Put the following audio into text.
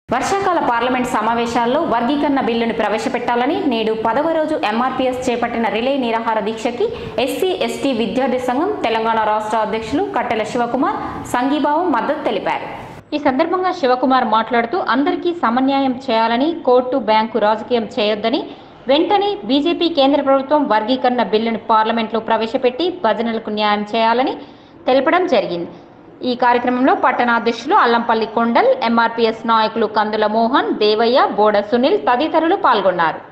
వర్షాకాల పార్లమెంట్ సమావేశాల్లో వర్గీకరణ బిల్లును ప్రవేశపెట్టాలని నేడు పదవ రోజు ఎంఆర్పీఎస్ చేపట్టిన రిలే నిరాహార దీక్షకి ఎస్సీ ఎస్టీ విద్యార్థి సంఘం తెలంగాణ రాష్ట్ర అధ్యక్షులు కట్టెల శివకుమార్ సంఘీభావం మద్దతు తెలిపారు ఈ సందర్భంగా శివకుమార్ మాట్లాడుతూ అందరికీ సమన్యాయం చేయాలని కోర్టు బ్యాంకు రాజకీయం చేయొద్దని వెంటనే బీజేపీ కేంద్ర ప్రభుత్వం వర్గీకరణ బిల్లును పార్లమెంట్లో ప్రవేశపెట్టి భజనలకు న్యాయం చేయాలని తెలపడం జరిగింది ఈ కార్యక్రమంలో పట్టణాధ్యక్షులు అల్లంపల్లి కొండల్ ఎంఆర్పీఎస్ నాయకులు కందుల మోహన్ దేవయ్య బోడ సునీల్ తదితరులు పాల్గొన్నారు